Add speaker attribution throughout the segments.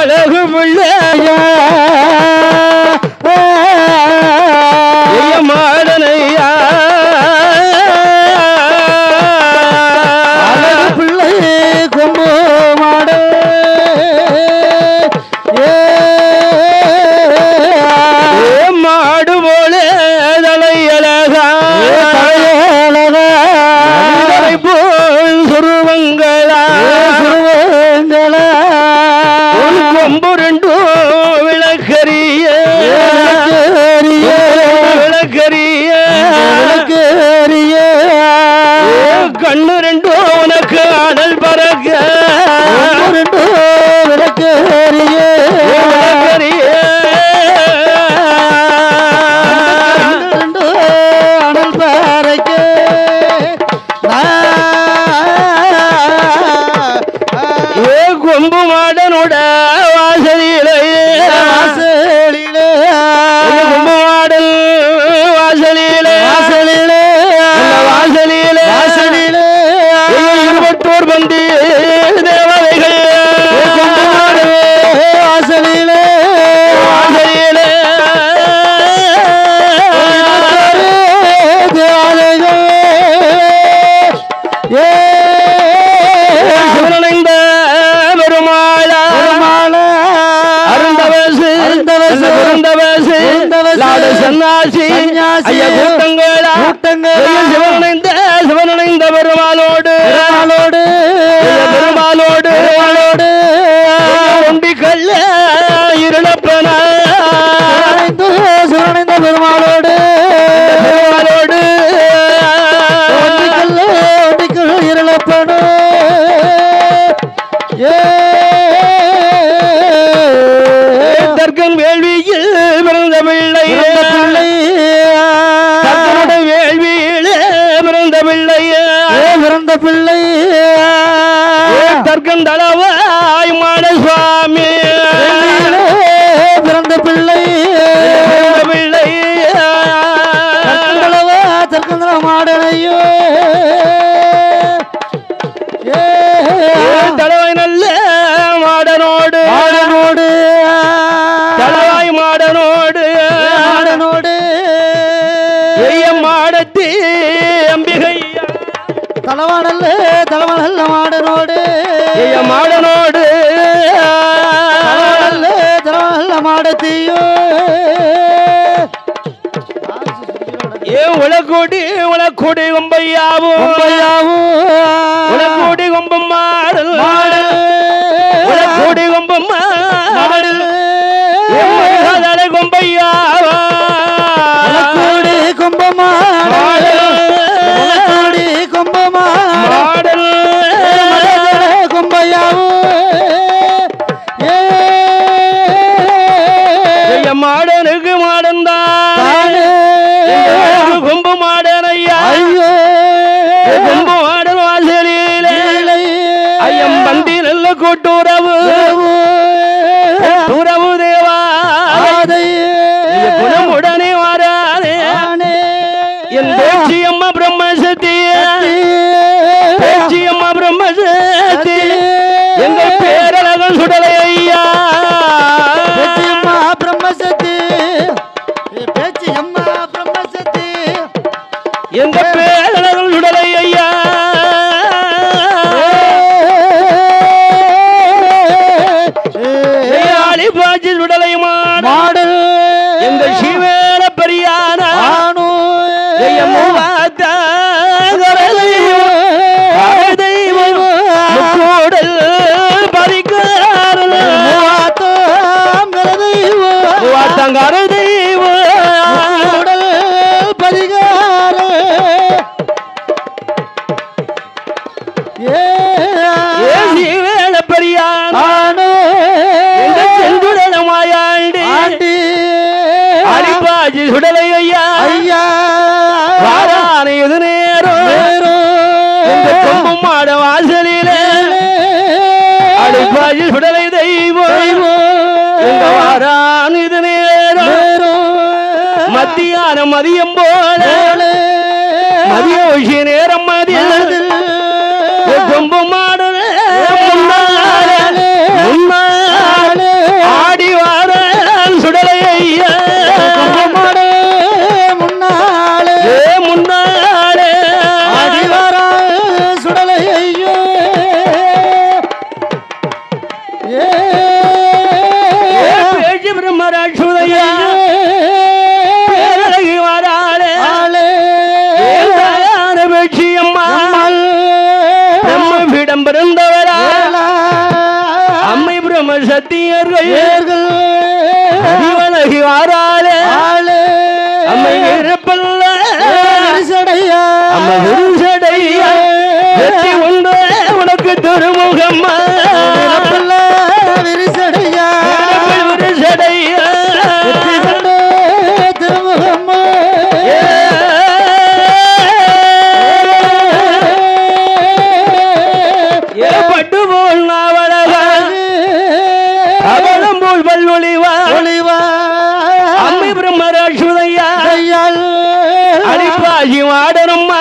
Speaker 1: அழகு பிள்ளையா மாடனையா
Speaker 2: அழகு பிள்ளை கொம்பு மாடு ஏ
Speaker 1: ஏ மாடு போல தலை அழகா
Speaker 2: தலையழகா
Speaker 1: மனிதரை போல் சுருவங்களா
Speaker 2: சுருவங்களா
Speaker 1: உன் கொம்பு ரெண்டும் விளக்கரிய
Speaker 2: விளக்கரிய
Speaker 1: விளக்கரிய
Speaker 2: விளக்கரிய
Speaker 1: ஏ கண்ணு ரெண்டும் உனக்கு அனல் பறக்க
Speaker 2: ரெண்டு விளக்கரிய
Speaker 1: ஏ விளக்கரிய
Speaker 2: ரெண்டு அனல் பாறைக்கு
Speaker 1: ஏ கொம்பு மாடனோட வாசலிலே
Speaker 2: வாசலிலே
Speaker 1: ஏ கொம்பு மாடல் வாசலிலே
Speaker 2: வாசலிலே
Speaker 1: அந்த வாசலிலே
Speaker 2: வாசலிலே
Speaker 1: ஏ இருபத்தோர் பந்தி தேவதைகள்
Speaker 2: கொம்பு மாடு வாசலிலே
Speaker 1: வாசலிலே
Speaker 2: தேவாலயங்கள் ஏ
Speaker 1: சிவனடைந்த பெருமாளா
Speaker 2: பெருமாளா
Speaker 1: அருந்தவசு
Speaker 2: அருந்தவசு,
Speaker 1: அருந்தவசு
Speaker 2: அருந்தவசு,
Speaker 1: நாடு சன்னாசி
Speaker 2: சந்நியாசி,
Speaker 1: ஐயா கூட்டங்களா
Speaker 2: கூட்டங்களா,
Speaker 1: ஐயா சிவனடைந்த சிவனடைந்த பெருமாளோடு
Speaker 2: பெருமாளோடு
Speaker 1: ஐயா பெருமாளோடு
Speaker 2: பெருமாளோடு
Speaker 1: ஒண்டி கல்ல இருளப்பனா
Speaker 2: சுரணைந்து சுரணைந்த பெருமாளோடு
Speaker 1: பெருமாளோடு
Speaker 2: ஒன்றிக்கல்ல ஒன்றிக்கல் இருளப்படு ஏ
Speaker 1: தர்க்கம் வேள்வியில் பிறந்த பிள்ளை
Speaker 2: பிறந்த பிள்ளை
Speaker 1: தர்க்கனுடைய வேள்வியில் பிறந்த பிள்ளை
Speaker 2: ஏ பிறந்த பிள்ளை
Speaker 1: தர்க்கம் தளவாய் மாட சுவாமி
Speaker 2: வெள்ளியிலே பிறந்த பிள்ளை
Speaker 1: பிறந்த பிள்ளை
Speaker 2: தற்கந்தளவா தற்கந்தள மாடனையோ ஏ
Speaker 1: தளவாய் நல்ல மாடனோடு
Speaker 2: மாடனோடு
Speaker 1: தளவாய் மாடனோடு
Speaker 2: மாடனோடு
Speaker 1: எய்ய மாடத்தி அம்பிகை
Speaker 2: தலவானல்ல தலவானல்ல மாடனோடு
Speaker 1: எய்ய மாடனோடு
Speaker 2: தலவானல்ல தலவானல்ல மாடத்தையோ
Speaker 1: ஏன் உலக்கூடி உலக்கூடி கொம்பையாவும்
Speaker 2: கொம்பையாவும்
Speaker 1: உலக்கூடி கொம்பம் மாடல்
Speaker 2: மாடல்
Speaker 1: உலக்கூடி கொம்பம் மாடல்
Speaker 2: மாடல்
Speaker 1: மருகதலை கொம்பையாவா
Speaker 2: உலக்கூடி கும்பமாடல் உலக்கூடி கும்பமாடல்
Speaker 1: மாடல்
Speaker 2: கும்பையாவும் ஏ
Speaker 1: ஐயா மாடனுக்கு மாடன்தான்
Speaker 2: தானே
Speaker 1: கொம்பு மாடன் ஐயா
Speaker 2: ஐயோ
Speaker 1: கொம்பு மாடன் வாசலிலே ஐயம் பந்தி நல்ல கூட்டுறவு உறவு தேவா ஐய குணமுடனே வாராதே என் பேச்சி அம்மா பிரம்மசக்தி பேச்சி அம்மா பிரம்மசக்தி எங்கள் பேரழகன் சுடலை ஐயா
Speaker 2: பேச்சியம்மா பிரம்மசக்தி பேச்சியம்மா பிரம்மசக்தி
Speaker 1: எங்க பேரழகன் சுடலை ஐயா ஆளி பாச்சி சுடலை மாட
Speaker 2: மாடல்
Speaker 1: எங்க சிவேர பெரியான
Speaker 2: ஆணு
Speaker 1: கூடல் பறிக்காரல் வாத்தங்கார தெய்வம்
Speaker 2: உடல் பதிகார ஏ
Speaker 1: ஏசி வேல பெரியான
Speaker 2: ஆணு
Speaker 1: எங்க செந்துடல மாயாண்டி
Speaker 2: ஆண்டி
Speaker 1: அடிப்பாஜி சுடலை ஐயா
Speaker 2: ஐயா
Speaker 1: வாரான இது நேரம்
Speaker 2: நேரம்
Speaker 1: எங்க கொம்பு மாட வாசலிலே அடிப்பாஜி சுடலை தெய்வம் எங்க வாரான் இது நேரம் மத்தியான மதியம் போல மதிய உச்சி நேரம் மதியம் கொம்பு மாடலே முன்னாலே முன்னாலே
Speaker 2: ஏ
Speaker 1: பேச்சு பிரம்மராட்சுதையா பேரழகி வராளே
Speaker 2: ஆளே
Speaker 1: தாயான பேச்சு அம்மா பிரம்மபீடம் பிறந்தவரா அம்மை பிரம்ம சத்தியர்கள்
Speaker 2: ஏர்கள்
Speaker 1: அறிவழகி வாராளே
Speaker 2: ஆளே
Speaker 1: அம்மை இருப்பல்ல
Speaker 2: அரிசடையா
Speaker 1: அம்மா விருசடையா வெற்றி உண்டு உனக்கு திருமுகம்மா
Speaker 2: பிறப்புள்ள விரிசடையா
Speaker 1: விருசடையா
Speaker 2: வெற்றி கொண்டு திருமுகம்மா
Speaker 1: பட்டு போல் நாவலகா அவலம் போல் பல்வொழிவா
Speaker 2: ஒளிவா
Speaker 1: அம்மை பிரம்மராட்சுதையா
Speaker 2: கையால்
Speaker 1: அடிப்பாசி வாடணும்மா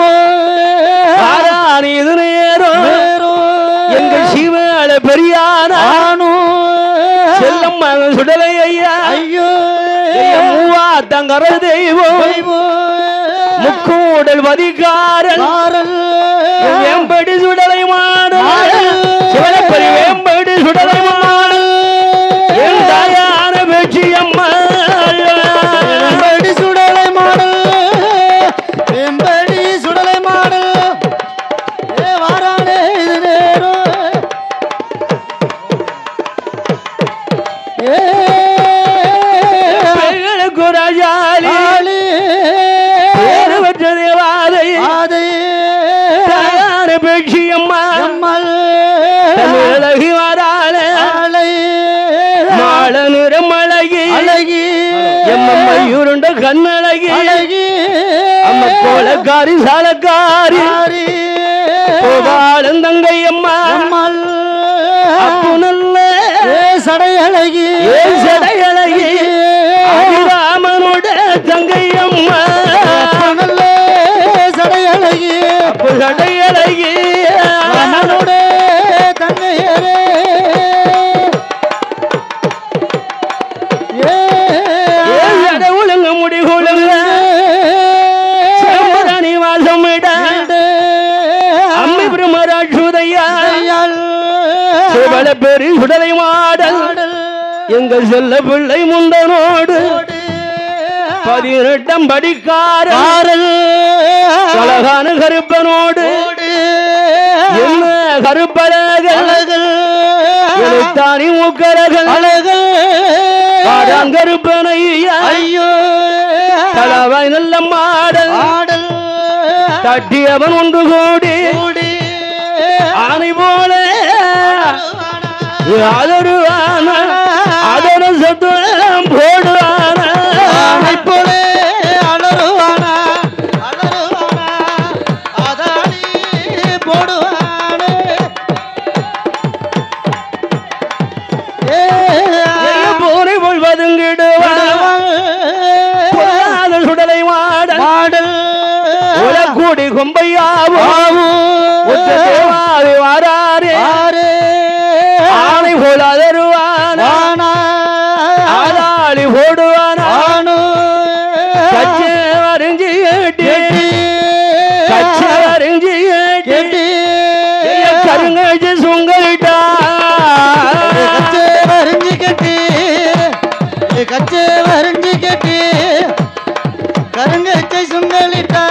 Speaker 1: ஆராணி இது நேரம் எங்கள் சிவால பெரியானா செல்லம் மகன் சுடலை ஐயா
Speaker 2: ஐயோ
Speaker 1: ஐயா, மூவா தங்கர தெய்வம் முக்கூடல் வதிகாரன்
Speaker 2: காரல்
Speaker 1: வேம்படி சுடலை மாடு சிவனப்பரி வேம்படி சுடலை மாடு என் தாயான பேச்சு அம்மா
Speaker 2: வெம்படி சுடலை மாடல் வெம்படி சுடலை மாடல் ஏ வாரானே இது நேரம் ஏ
Speaker 1: பெண்களுக்கு ராஜாலி
Speaker 2: ஆளி
Speaker 1: பேரு பெற்ற தேவாதை
Speaker 2: ஆதை
Speaker 1: தாயான பேச்சு அம்மா
Speaker 2: எம்மல்
Speaker 1: தமிழகி வராளே
Speaker 2: ஆளை
Speaker 1: மாள நிறம் அழகி
Speaker 2: அழகி
Speaker 1: எம்மம்மை உருண்ட கண்ணழகி
Speaker 2: அழகி
Speaker 1: அம்ம கோலக்காரி சாலக்காரி
Speaker 2: ஆரி
Speaker 1: கோபாலன் தங்கை அம்மா
Speaker 2: எம்மல்
Speaker 1: அப்பு நல்ல
Speaker 2: ஏ சடை அழகி
Speaker 1: ஏ சடை அழகி அபிராமனோட தங்கை அம்மா
Speaker 2: நல்ல சடை அழகி
Speaker 1: அப்பு சடை அழகி
Speaker 2: ராமனோட தங்கையரே ஏ
Speaker 1: ஏ சடை ஒழுங்க முடி ஒழுங்க சிவராணி வாசம் விட அம்மி பிரம்மராட்சுதையா சிவல பெரு சுடலை மாடல் எங்கள் செல்ல பிள்ளை முந்தனோடு பதினெட்டாம் படிக்கார அழகான கருப்பனோடு என்ன கருப்பழகள் எழுத்தாணி மூக்கரகள் கருப்பனையா
Speaker 2: ஐயோ
Speaker 1: தலவாய் நல்ல மாடல்
Speaker 2: ஆடல்
Speaker 1: தட்டியவன் ஒன்று கோடி
Speaker 2: கூடி
Speaker 1: ஆணை போல அதொரு அதொரு சத்தம் போடுவான
Speaker 2: ஆனை போலே அலறுவானா அலறுவானா அதானி போடுவானே ஏ
Speaker 1: போரை போல் பதுங்கிடுவான் பொல்லாத சுடலை மாடல்
Speaker 2: மாடல்
Speaker 1: உலக்கூடி கொம்பையாவும் ஒத்த தேவாதி வாராரே
Speaker 2: ஆரே
Speaker 1: ஆணை போல் அதருவான
Speaker 2: ஆனா
Speaker 1: ஆதாளி போடுவானா
Speaker 2: ஆனு
Speaker 1: கச்சே வரைஞ்சி ஏட்டி கச்சே வரைஞ்சி ஏட்டி
Speaker 2: கெட்டி
Speaker 1: கருங்கச்சி சுங்கலிட்டா
Speaker 2: கச்சே வரைஞ்சி கட்டி கச்சே வரைஞ்சி கட்டி கருங்கச்சை சுங்கலிட்டா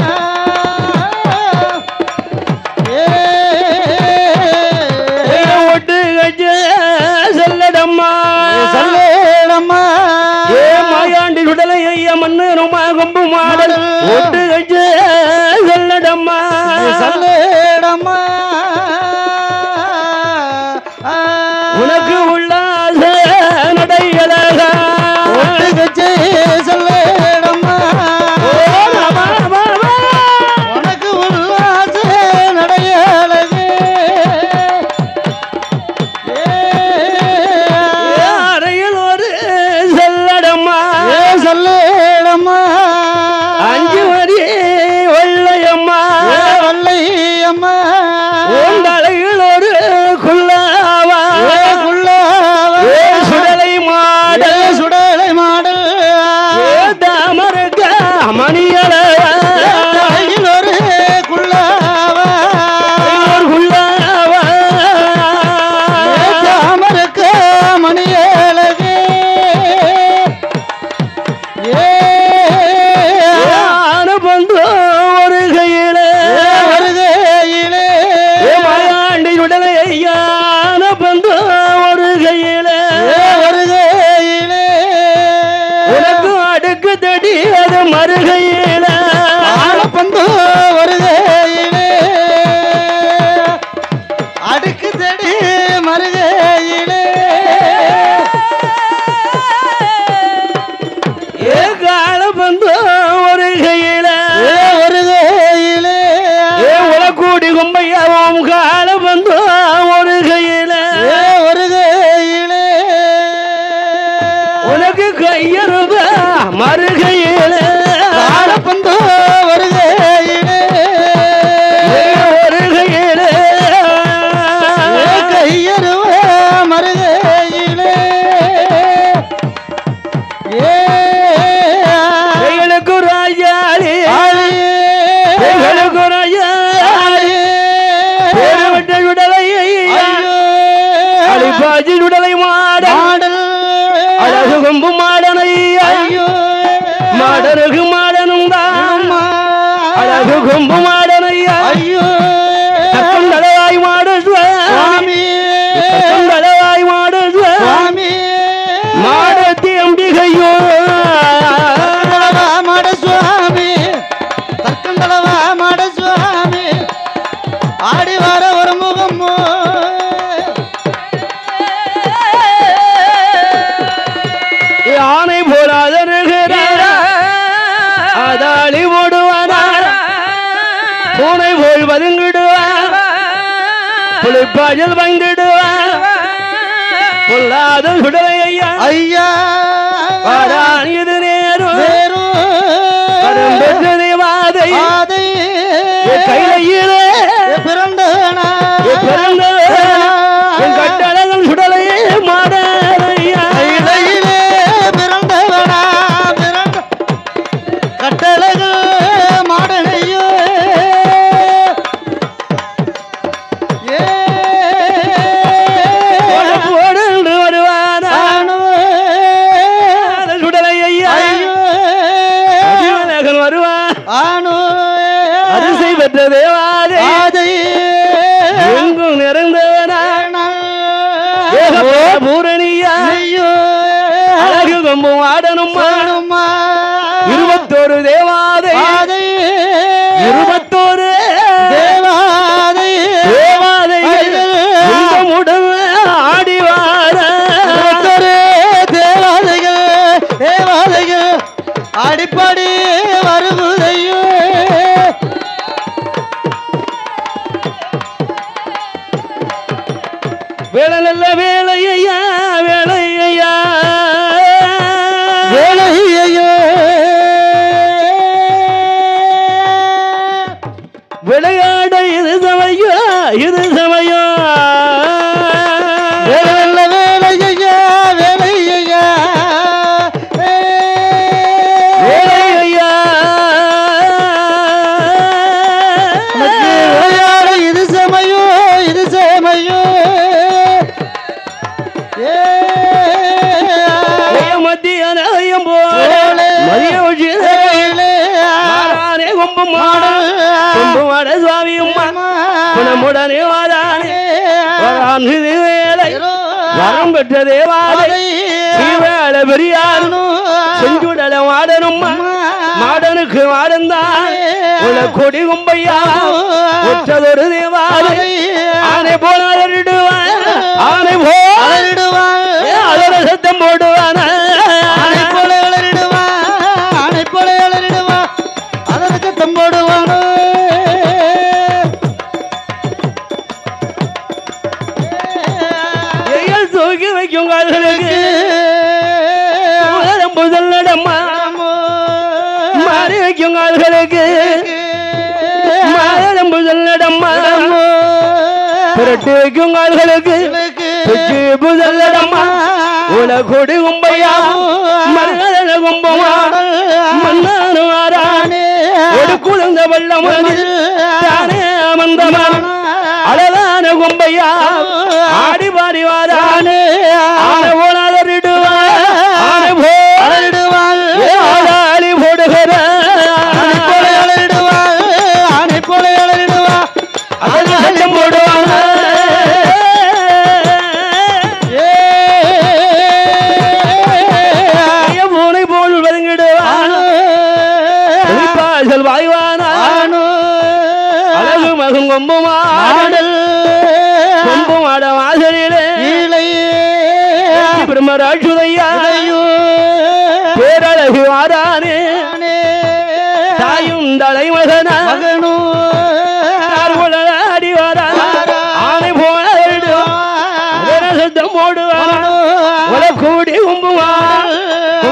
Speaker 2: ஏ
Speaker 1: ஒட்டு கச்சே செல்லடம்மா
Speaker 2: சொல்லேடம்மா
Speaker 1: ஏ மாயாண்டி சுடலை ஐயா மண்ணுமா கொம்பு மாடல் ஒட்டு கச்சே செல்லடம்மா
Speaker 2: சொல்லேடம்மா
Speaker 1: உனக்கு உல்லாச நடையழகா
Speaker 2: ஒட்டு கச்சே சொல்லேடம்மா
Speaker 1: ஓ, ரமா, ரமா, ரமா.
Speaker 2: உனக்கு உல்லாச நடைய அழகு
Speaker 1: ஏ, அறையில் ஒரு செல்லடம்மா
Speaker 2: ஏ சொல்லேடம்மா
Speaker 1: அஞ்சு வரி வெள்ளையம்மா
Speaker 2: ஏ வல்லையம்மா
Speaker 1: உன் தலையில் ஒரு குள்ளாவா
Speaker 2: ஏ குள்ளவா
Speaker 1: கையருவ மறுகையில
Speaker 2: காலப்பந்து வருகையிலே
Speaker 1: வருகையில
Speaker 2: ஏ கையருவ மருகையிலே ஏ
Speaker 1: எங்களுக்கு ராஜாளி
Speaker 2: ஆளியே
Speaker 1: எங்களுக்கு ராஜாளி
Speaker 2: ஆளியே
Speaker 1: பேரவட்ட உடலை
Speaker 2: ஐயோ
Speaker 1: அடிப்பாஜி உடலை மாட
Speaker 2: மாடல்
Speaker 1: அழகு கொம்பு மாடனை
Speaker 2: ஐயோ
Speaker 1: மாடனுக்கு மாடனும் தான்
Speaker 2: அம்மா.
Speaker 1: அழகு கொம்பு மாடனை
Speaker 2: ஐயோ
Speaker 1: தளவாய் மாடு
Speaker 2: சுவாமி
Speaker 1: தளவாய் மாடு
Speaker 2: சுவாமி
Speaker 1: மாடத்தி அம்பிகையோ
Speaker 2: தற்கண்டளவா மாட சுவாமி தற்கண்டளவா மாட சுவாமி ஆடி வர ஒரு முகமோ
Speaker 1: யானை போலாதனுகிற அதாளி ஓடுவானா பூனை போல் பதுங்கிடுவான் புளிப்பாஜல் வந்துடுவான் பொல்லாத சுடலை ஐயா
Speaker 2: ஐயா
Speaker 1: வாரான் இது நேரும்
Speaker 2: வேறும்
Speaker 1: கரம் பெற்றது வாதை
Speaker 2: ஆதை
Speaker 1: கையிலே
Speaker 2: பிறந்தனா
Speaker 1: பிறந்த என் கட்டழகம் சுடலையே மாடையா
Speaker 2: கையிலே பிறந்தவனா பிறந்த கட்டழகு மாடனையோ ஏ
Speaker 1: போடு வருவானா
Speaker 2: ஆனோ.
Speaker 1: சுடலை ஐயா
Speaker 2: ஐயோ.
Speaker 1: அதிமலகன் வருவான்
Speaker 2: ஆனோ.
Speaker 1: அரிசை பெற்ற தேவாதே
Speaker 2: ஆதை.
Speaker 1: எங்கும் நிறைந்தவனா
Speaker 2: ஏகப்பட்ட
Speaker 1: பூரணியா
Speaker 2: ஐயோ.
Speaker 1: அழகு கொம்பும் ஆடனும்
Speaker 2: ஆனுமா.
Speaker 1: இருபத்தோரு தேவாதை
Speaker 2: ஆதை.
Speaker 1: இருபத்தோரு
Speaker 2: தேவாதை.
Speaker 1: தேவாதைகள்
Speaker 2: ஐயோ.
Speaker 1: இன்பமுடன் ஆடி வார
Speaker 2: ஒருத்தரே தேவாதைகள் தேவாதைகள் அடிப்படி வருவதையோ
Speaker 1: வேலை நல்ல வேலையா வேலையா
Speaker 2: வேலையையோ
Speaker 1: விளையாட இது சமயம் இது சமயம்
Speaker 2: வேலை நல்ல வேலையையா வேலையையா
Speaker 1: வேலையா
Speaker 2: உனக்கு விளையாட இது சமயோ இது சமயோ ஏ
Speaker 1: மத்திய நயம் போல
Speaker 2: போலே.
Speaker 1: மதிய உச்சி
Speaker 2: வேலை
Speaker 1: மாறானே கொம்பு மாட கொம்பு மாட சுவாமி உம்மா குணமுடனே வாரானே வரான் இது வேலை வரம் பெற்ற தேவாலை சீவேள பெரியார் செஞ்சுடல மாடனும் மாடனுக்கு மாடந்தான் உல கொடி கும்பையா ஒற்றதொரு தேவாலை ஆனை போல அலறிடுவான் ஆனை போல அதோட சத்தம் போடுவான எங்கள் தூக்கி வைக்கும் கால்களுக்கு முதலம் புதல் நடம்மா மாறி வைக்கும் கால்களுக்கு மாதம் புதல் நடம்மா புரட்டி வைக்கும் கால்களுக்கு துச்சி புதல் நடம்மா உல கொடி கும்பையா மருகல கும்பமா மன்னானு ஆரானே ஒரு குழந்த வெள்ளம் தானே அமர்ந்தவன் அழகான கும்பையா ஆடி பாடி வாரானே ஆன போனாதரிடுவான் ஆன போடுவான் ஆளாளி போடுகிற அதன் சத்தம் போடுவான் பூனை போல் வருங்கிடுவான் பாசல் வாய்வானா அழகு மகன் கொம்பு மாடல் கொம்பு மாட வாசலிலே பிரம்மராட்சுதையா பேரழகு வாரானே தாயும் தலைமகனா ஆடி வாரா ஆனை போல வருடுவான் சத்தம் போடுவான் உல கூடி கும்புவான்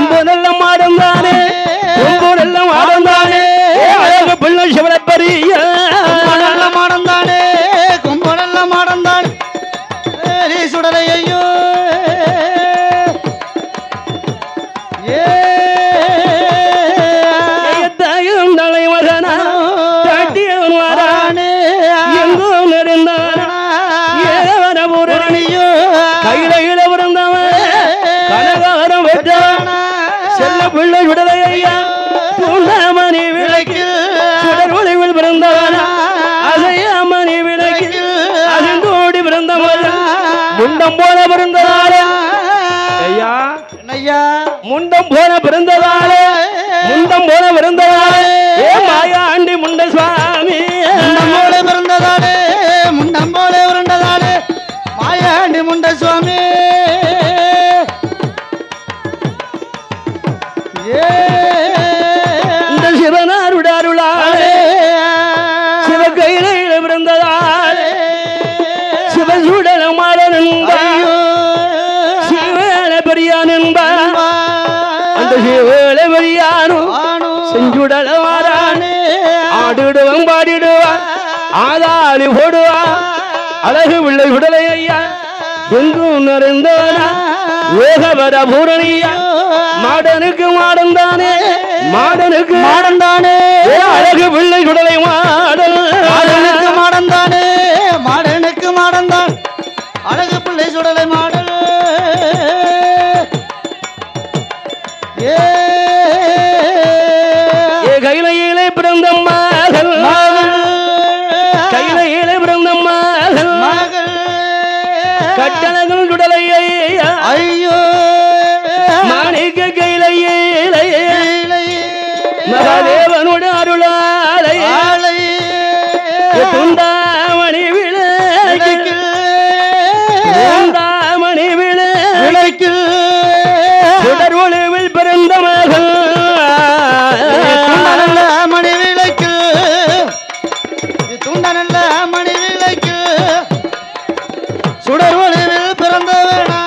Speaker 1: முண்டம் போன பிறந்ததால ஐயா
Speaker 2: என்னய்யா
Speaker 1: முண்டம் போன பிறந்ததால முண்டம் போன பிறந்ததால ஏ மாயாண்டி முண்ட சுவாமி
Speaker 2: முண்டம் போல பிறந்ததாலே முண்டம் போல உருண்டதாலே மாயாண்டி முண்ட சுவாமி ஏ
Speaker 1: இந்த சிவனாருட அருளாலே சிவ கையில பிறந்ததாலே சிவசூடன மாடன்
Speaker 2: ஐயோ.
Speaker 1: சிவன பெரியான் என்பார் அந்த சிவன பெரியானும்
Speaker 2: ஆணு
Speaker 1: செஞ்சுடல மாறான் ஆடிடுவான் பாடிடுவான் ஆதாளி போடுவான் அழகு பிள்ளை விடலை ஐயா எங்கும் நிறைந்தவனா ஏகவர பூரணியா மாடனுக்கு மாடன் தானே மாடனுக்கு
Speaker 2: மாடன் தானே
Speaker 1: ஏ அழகு பிள்ளை விடலை மாடன்
Speaker 2: மாடனுக்கு மாடன் தானே மாடனுக்கு மாடன் தான் அழகு பிள்ளை சுடலை மாடல் ஏ
Speaker 1: ஏ கையிலே பிறந்த மகள்
Speaker 2: மகள்
Speaker 1: கையிலே பிறந்த மகள்
Speaker 2: மகள்
Speaker 1: கட்டணங்கள் விடலை ஐயா
Speaker 2: ஐயோ
Speaker 1: மாணிக்க கையிலே
Speaker 2: இலை
Speaker 1: மகாதேவனோட அருளாலை
Speaker 2: ஆலை
Speaker 1: துண்டாமணி விளக்கு துண்டாமணி விளக்கு
Speaker 2: விளக்கில்
Speaker 1: சுடர் ஒளிவில் பிறந்த மகள்
Speaker 2: துண்டனல்ல மணி விளக்கு துண்டனல்ல மணி விளக்கு சுடர் ஒளிவில் பிறந்தவனா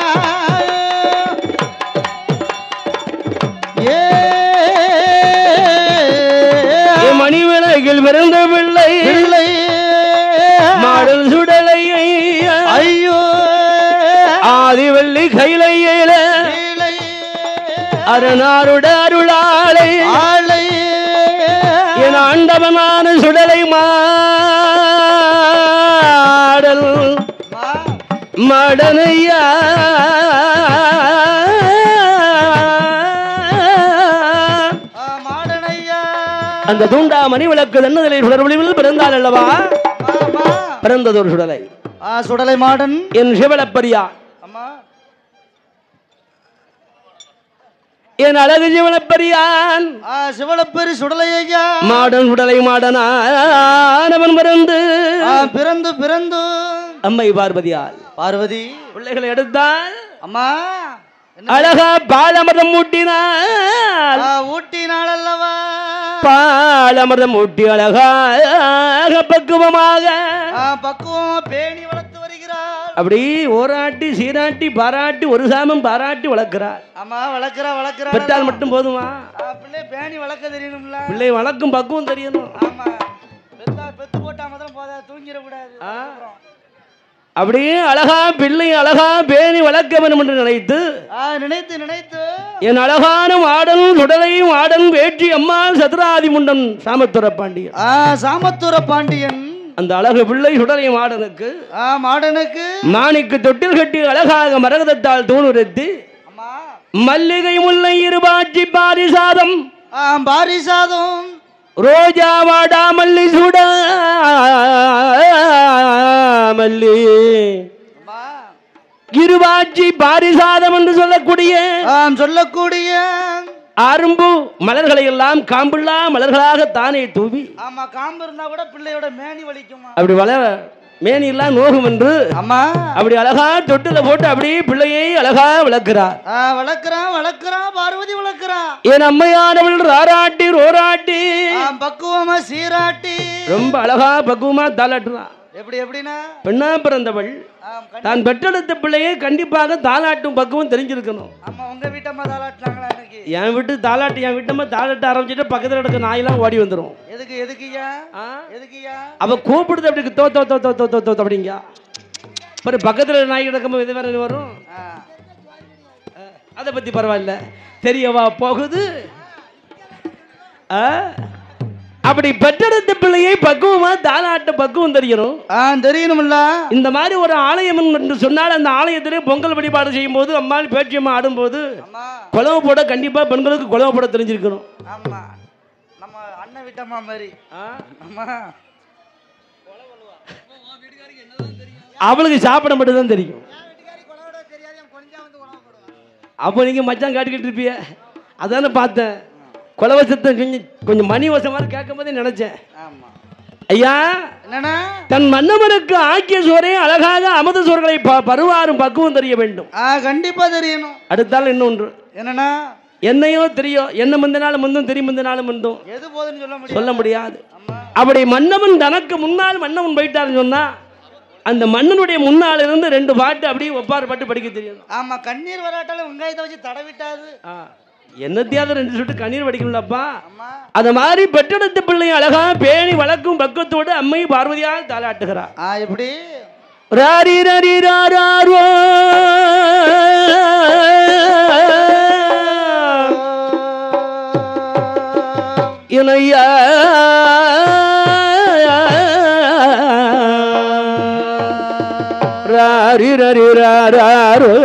Speaker 2: ஏ
Speaker 1: மணி விளக்கில் பிறந்த பிள்ளை
Speaker 2: பிள்ளை
Speaker 1: மாடல் சுடலை
Speaker 2: ஐயோ
Speaker 1: ஆதிவள்ளி கையில
Speaker 2: பிள்ளை
Speaker 1: அரணாருட அருளாலை
Speaker 2: ஆளை
Speaker 1: என் ஆண்டவனான சுடலை மாடல் மடனையா
Speaker 2: மாடனையா
Speaker 1: அந்த தூண்டா மணி விளக்கு தன்னதிலே சுடர் ஒளிவில் பிறந்தாள் அல்லவா
Speaker 2: ஆமா
Speaker 1: பிறந்தது ஒரு சுடலை
Speaker 2: ஆ சுடலை மாடன்
Speaker 1: என் சிவலப்பரியா
Speaker 2: அம்மா
Speaker 1: என் அழகு சிவலப்பரியான்
Speaker 2: ஆ சிவலப்பெரு சுடலை ஐயா
Speaker 1: மாடன் சுடலை மாடனானவன் பிறந்து
Speaker 2: ஆ பிறந்து பிறந்து
Speaker 1: அம்மை பார்வதியால்
Speaker 2: பார்வதி
Speaker 1: பிள்ளைகளை எடுத்தால்
Speaker 2: அம்மா என்ன
Speaker 1: அழகா பாலமரம் ஊட்டினாள்
Speaker 2: ஆ, ஊட்டினாள் அல்லவா
Speaker 1: பாலமரம் ஊட்டி அழகாக பக்குவமாக
Speaker 2: ஆ, பக்குவமா பேணி வளர்த்து வருகிறாள்
Speaker 1: அப்படி ஓராட்டி சீராட்டி பாராட்டி ஒரு சாமம் பாராட்டி வளர்க்கிறார்
Speaker 2: அம்மா வளர்க்கிறா வளர்க்கிறா
Speaker 1: பெற்றால் மட்டும் போதுமா
Speaker 2: பிள்ளை பேணி வளர்க்க தெரியணும்ல
Speaker 1: பிள்ளை வளர்க்கும் பக்குவம் தெரியணும்
Speaker 2: ஆமா பெத்தா பெத்து போட்டா மாத்திரம் போதா தூங்கிட கூடாது
Speaker 1: ஆ. அப்படியே அழகா பிள்ளை அழகா பேணி வளர்க்க வேண்டும் என்று நினைத்து
Speaker 2: ஆ நினைத்து நினைத்து
Speaker 1: என் அழகான மாடன் சுடலை மாடன் வேற்றி அம்மாள் சதுராதி முண்டன் சாமத்துர பாண்டியன்
Speaker 2: ஆ சாமத்தூர பாண்டியன்
Speaker 1: அந்த அழகு பிள்ளை சுடலை மாடனுக்கு
Speaker 2: ஆ மாடனுக்கு
Speaker 1: மாணிக்கு தொட்டில் கட்டி அழகாக மரகதத்தால் தூணுறுத்தி
Speaker 2: அம்மா
Speaker 1: மல்லிகை முல்லை இருபாச்சி பாரிசாதம்
Speaker 2: ஆ பாரி சாதம்
Speaker 1: ரோஜா வாடா மல்லி சுடா மல்லி
Speaker 2: அம்மா
Speaker 1: இருபாச்சி பாரிசாதம் என்று சொல்லக்கூடிய
Speaker 2: ஆம் சொல்லக்கூடிய
Speaker 1: அரும்பு மலர்களை எல்லாம் காம்புள்ளா மலர்களாக தானே தூவி
Speaker 2: ஆமா காம்பு இருந்தா கூட பிள்ளையோட மேனி வலிக்குமா
Speaker 1: அப்படி வள மேனி எல்லாம் நோகும் என்று
Speaker 2: அம்மா
Speaker 1: அப்படி அழகா தொட்டில போட்டு அப்படியே பிள்ளையை அழகா விளக்குறார்
Speaker 2: ஆ வளர்க்குறான் வளர்க்குறான் பார்வதி வளர்க்குறான்
Speaker 1: என் அம்மையானவள் ராராட்டி ரோராட்டி
Speaker 2: ஆ பக்குவமா சீராட்டி
Speaker 1: ரொம்ப அழகா பக்குவமா தாளாட்டுறான்
Speaker 2: எப்படி எப்படின்னா
Speaker 1: பெண்ணா பிறந்தவள்
Speaker 2: ஆம், கண்டி-
Speaker 1: தான் பெற்றெடுத்த பிள்ளையை கண்டிப்பாக தாளாட்டும் பக்குவம் தெரிஞ்சிருக்கணும்
Speaker 2: ஆமா உங்க வீட்டம்மா தாளாட்டினாங்களா இன்னைக்கு
Speaker 1: என் வீட்டு தாளாட்டு என் வீட்டம்மா தாளாட்ட ஆரம்பிச்சுட்டு பக்கத்தில் இருக்க நாயெல்லாம் ஓடி வந்துடும்
Speaker 2: எதுக்கு எதுக்குய்யா
Speaker 1: ஆ?
Speaker 2: எதுக்குய்யா
Speaker 1: அவ கூப்பிடுது அப்படி தோ தோ தோ தோ தோ தோ தோ அப்படிங்க அப்புறம் பக்கத்தில் நாய் கிடக்கும்போது இது வேற வரும்
Speaker 2: ஆ.
Speaker 1: அதை பற்றி பரவாயில்ல தெரியவா போகுது ஆ? அப்படி பெற்றெடுத்த பிள்ளையை பக்குவமா தாளாட்ட பக்குவம் தெரியணும்
Speaker 2: ஆ தெரியணும்ல
Speaker 1: இந்த மாதிரி ஒரு ஆலயம் என்று சொன்னால் அந்த ஆலயத்திலே பொங்கல் வழிபாடு செய்யும் போது அம்மாள் பேச்சியம்மா ஆடும்போது
Speaker 2: அம்மா
Speaker 1: குழவு போட கண்டிப்பா பெண்களுக்கு குழவு போட தெரிஞ்சிருக்கணும்
Speaker 2: ஆமா நம்ம அண்ணன் வீட்டம்மா மாதிரி
Speaker 1: ஆ?
Speaker 2: அம்மா
Speaker 1: அவளுக்கு சாப்பிட மட்டும் தான் தெரியும் அப்போ நீங்கள் மச்சான் காட்டிக்கிட்டு இருப்பிய அதானே பார்த்தேன் குலவசத்தை கொஞ்சம் கொஞ்சம் மணி வசம் மாதிரி கேட்கும் போதே நினச்சேன்
Speaker 2: ஆமா
Speaker 1: ஐயா
Speaker 2: என்னண்ணா
Speaker 1: தன் மன்னவனுக்கு ஆக்கிய சோரே அழகாக அமுத சோர்களை ப- பருவாரும் பக்குவம் தெரிய வேண்டும்
Speaker 2: ஆ கண்டிப்பா தெரியணும்
Speaker 1: அடுத்தால் இன்னொன்று
Speaker 2: என்னண்ணா
Speaker 1: என்னையோ தெரியும் என்ன முந்தினாலும் முந்தும் தெரியும் முந்தினாலும் முந்தும்
Speaker 2: எது போதுன்னு சொல்ல முடியும்
Speaker 1: சொல்ல முடியாது
Speaker 2: ஆமா
Speaker 1: அப்படி மன்னவன் தனக்கு முன்னால் மன்னவன் போயிட்டாருன்னு சொன்னா அந்த மன்னனுடைய முன்னால் இருந்து ரெண்டு பாட்டு அப்படியே ஒப்பாறு பாட்டு படிக்க தெரியும்
Speaker 2: ஆமா கண்ணீர் வராட்டாலும் வெங்காயத்தை வச்சு தடவிட்டாது
Speaker 1: ஆ, என்னத்தையாவது ரெண்டு சொட்டு கண்ணீர் வடிக்கணும்லப்பா
Speaker 2: ஆமா
Speaker 1: அந்த மாதிரி பெற்றெடுத்த பிள்ளையை அழகா பேணி வளர்க்கும் பக்கத்தோடு அம்மை பார்வதியால் தாளாட்டுகிறார்
Speaker 2: ஆ இப்படி
Speaker 1: ராரி ரரி ராரோ இணையா ராரி ரரி ராரோ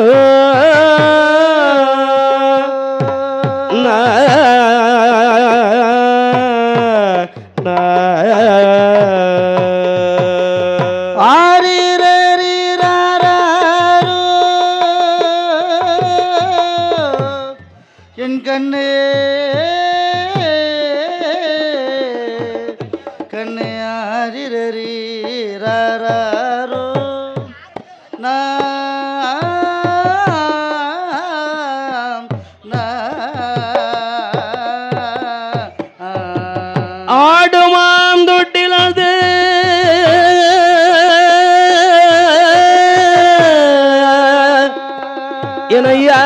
Speaker 2: ஆரிரரிராராரோ. என் கண்ணே கண்ணே ஆரிரரிராராரோ. நாம் நாம்
Speaker 1: ஆடுமாம் தொட்டிலது இணையா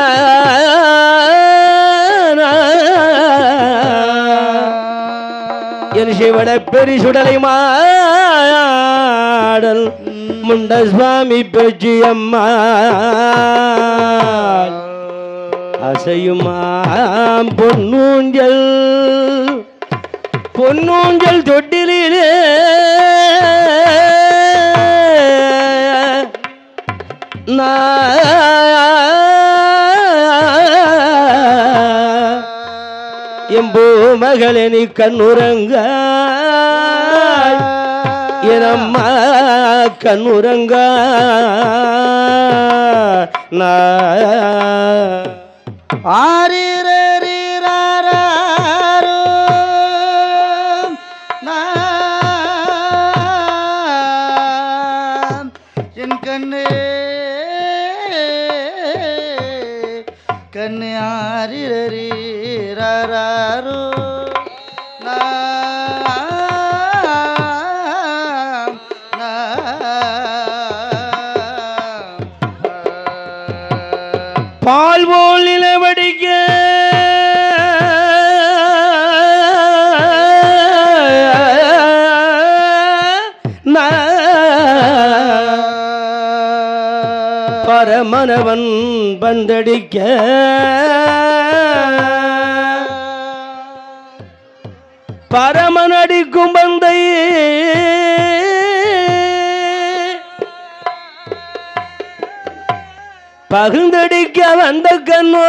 Speaker 1: என் சிவட பெரி சுடலை மாடல் முண்ட சுவாமி பெஜி அம்மா அசையுமாம் பொன்னூஞ்சல் பொன்னூஞ்சல் தொட்டிலே எம்பூ மகளே நீ கண்ணுறங்க எனம்மா கண்ணுறங்க நான்
Speaker 2: ஆரிரரிராராரோ. நாம் என் கண்ணே கண்ணே ஆரிரரிராராரோ. நாம் நாம்
Speaker 1: பால் போல் நிலவடிக்க பரமனவன் பந்தடிக்க பரமன் அடிக்கும் பந்தை பகுந்தடிக்க வந்த கண்ணோ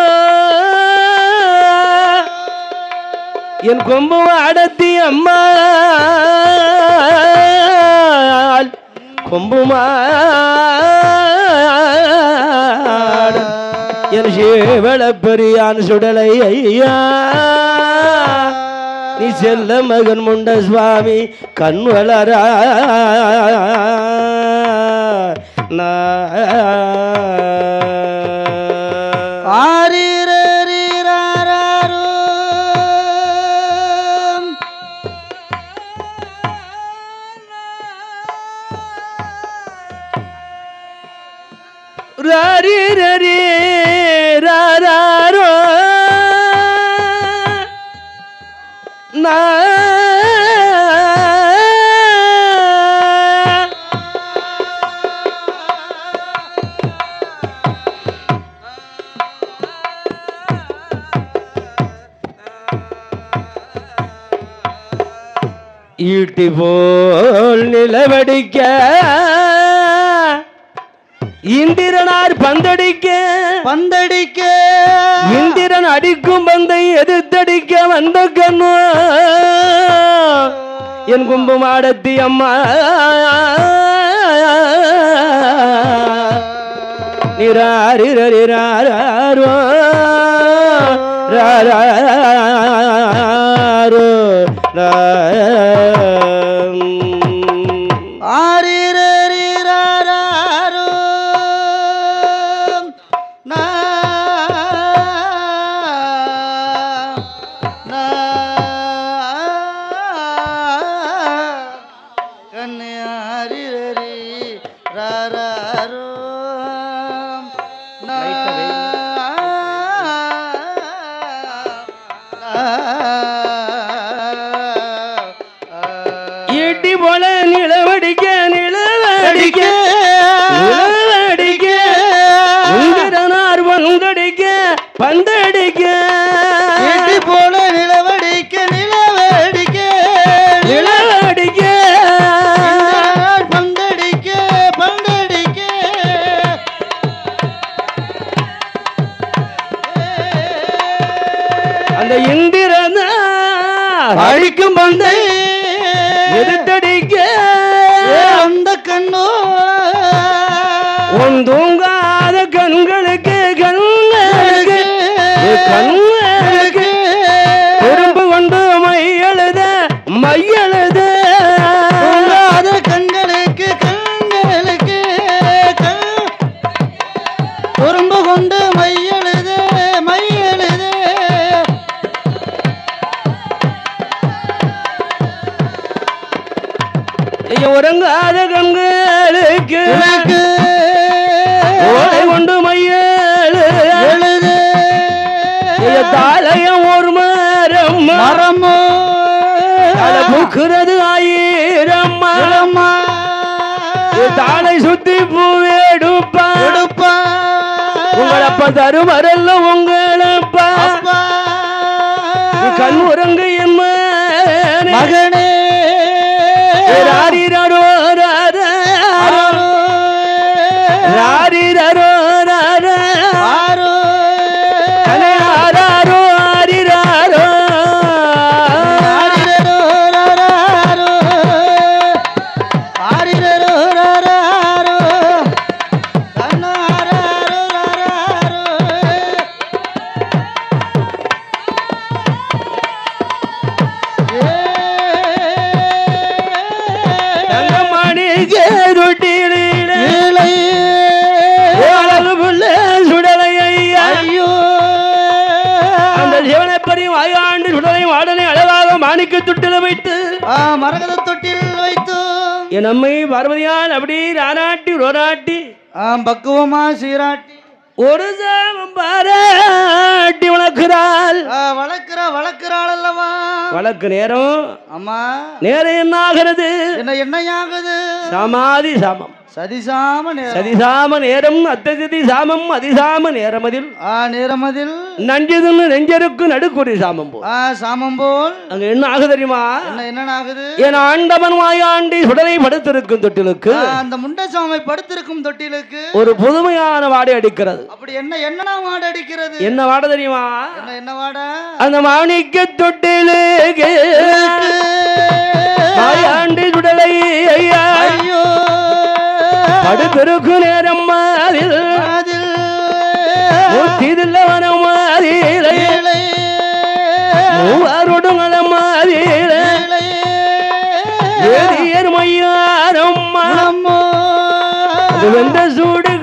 Speaker 1: என் கொம்பு அடத்தி அம்மா கொம்புமா என் சேவள பெரியான் சுடலை ஐயா நீ செல்ல மகன் முண்ட சுவாமி கண் வளரா நான்
Speaker 2: ஆரிரரிராராரோ.
Speaker 1: ரரி ரரி ராரோ ஈட்டி போல் நிலவடிக்க இந்திரனார் பந்தடிக்க
Speaker 2: பந்தடிக்க
Speaker 1: இந்திரன் அடிக்கும் பந்தை எதிர்த்தடிக்க வந்த கண்ணு என் கும்பு மாடத்தி அம்மா நிராரிரரிராரோ ராரோ
Speaker 2: ஆரிரரிராரோ. நா, நா, கண்ணு ஆரிரரி ராராரோ. நா,
Speaker 1: லைட்டா ஈட்டி போல நிலவடிக்க நிலவடிக்க நிலவடிக்க உங்கரனார் வந்தடிக்க பந்தடிக்க
Speaker 2: எட்டி போல நிலவடிக்க நிலவடிக்க
Speaker 1: நிலவடிக்க
Speaker 2: நிலவடிக்க பந்தடிக்க பந்தடிக்க
Speaker 1: அந்த இந்திரன அடிக்கும் பந்தை எதிர்த்தடிக்க
Speaker 2: அந்த கண்ணோ
Speaker 1: உன் தூங்காத கண்களுக்கு கண்களுக்கு கண்களுக்கு திரும்ப கொண்டு மையெழுத மையெழுத
Speaker 2: தூங்காத கண்களுக்கு கண்களுக்கு கண் குறும்பு கொண்டு மையெழுது மையெழுது
Speaker 1: ஐயா, உறங்காத கண்களுக்கு
Speaker 2: எனக்கு
Speaker 1: ஓலை கொண்டு மையெழு
Speaker 2: எழுது
Speaker 1: தாளையம் ஒரு மரம்
Speaker 2: மரமோ
Speaker 1: தலை பூக்குறது ஆயிரம்
Speaker 2: இளமா
Speaker 1: தாளை சுத்தி பூவேடுப்பா
Speaker 2: எடுப்பா
Speaker 1: உங்களப்ப தருமரல்ல உங்களப்பா
Speaker 2: அப்பா
Speaker 1: கண் உறங்கு என் மகனே.
Speaker 2: மகனே
Speaker 1: ராரிரரோ ராரா. ராரிரரோ ராரா.
Speaker 2: ஆரோ
Speaker 1: கலே ஆராரோ ஆரிராரோ.
Speaker 2: ஆரிரரோ ராராரோ. ஆரிரரோ ராராரோ. கண்ணாராரோ ராராரோ.
Speaker 1: தங்கமணி கேருட்டிலே
Speaker 2: ஏழை.
Speaker 1: அழகு புள்ள சுடலை ஐயா.
Speaker 2: ஐயோ
Speaker 1: அந்த சிவனை பறி வாயாண்டு சுடலை வாடனை அழகாக மாணிக்க துட்டில வைத்து
Speaker 2: ஆ, மரகத தொட்டில் வைத்து
Speaker 1: என் அம்மை பார்வதியால் அப்படி ரானாட்டி ரோராட்டி
Speaker 2: ஆ, பக்குவமா சீராட்டி
Speaker 1: ஒரு சாமம் பாராட்டி வளர்க்கிறாள்
Speaker 2: ஆ, வளர்க்கிற வளர்க்கிறாள் அல்லவா
Speaker 1: வழக்கு நேரம்
Speaker 2: அம்மா
Speaker 1: நேரம் என்ன ஆகிறது
Speaker 2: என்ன என்னையாகுது
Speaker 1: சமாதி சாமம்
Speaker 2: சதிசாம நேரம்
Speaker 1: சதிசாம நேரம் அத்ததி சாமம் அதிசாம நேரம் அதில்
Speaker 2: ஆ நேரமதில்
Speaker 1: நஞ்சதுன்னு நெஞ்சருக்கு நடுக்குறி சாமம் போ
Speaker 2: ஆ சாமம் போல்
Speaker 1: அங்க என்ன ஆகுது தெரியுமா
Speaker 2: என்ன என்ன ஆகுது
Speaker 1: என் ஆண்டவன் வாயாண்டி சுடலை படுத்திருக்கும் தொட்டிலுக்கு
Speaker 2: ஆ, அந்த முண்டை சாமி படுத்திருக்கும் தொட்டிலுக்கு
Speaker 1: ஒரு புதுமையான வாடை அடிக்கிறது
Speaker 2: அப்படி என்ன என்னடா மாடு அடிக்கிறது
Speaker 1: என்ன வாடை தெரியுமா
Speaker 2: என்ன என்ன வாடா
Speaker 1: அந்த மாணிக்க தொட்டிலுக்கு வாயாண்டி சுடலை ஐயா
Speaker 2: ஐயோ
Speaker 1: படுத்திருக்கு நேரம் மாதில்
Speaker 2: அதில்
Speaker 1: முத்திதில்ல வனம் மாதில்
Speaker 2: ஏழை,
Speaker 1: மூவாரோடுங்கள மாதில்
Speaker 2: ஏழை,
Speaker 1: ஏதியர் மையாரம்
Speaker 2: அம்மோ.
Speaker 1: அது வெந்த சூடு